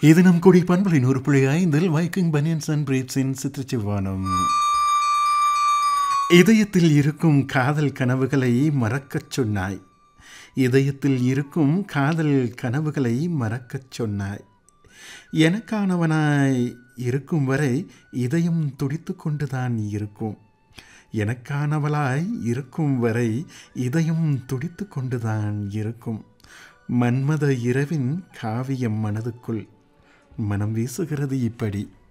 இது நம் கொடி பண்பலை நூறு புள்ளி ஐந்தில் வைக்கிங் பனியன்ஸ் அண்ட் பிரீட்ஸின் சித்திரச்சிவானம் இதயத்தில் இருக்கும் காதல் கனவுகளை மறக்கச் சொன்னாய் இதயத்தில் இருக்கும் காதல் கனவுகளை மறக்கச் சொன்னாய் எனக்கானவனாய் இருக்கும் வரை இதயம் துடித்து கொண்டுதான் இருக்கும் எனக்கானவளாய் இருக்கும் வரை இதயம் துடித்து கொண்டுதான் இருக்கும் மன்மத இரவின் காவியம் மனதுக்குள் மனம் வீசுகிறது இப்படி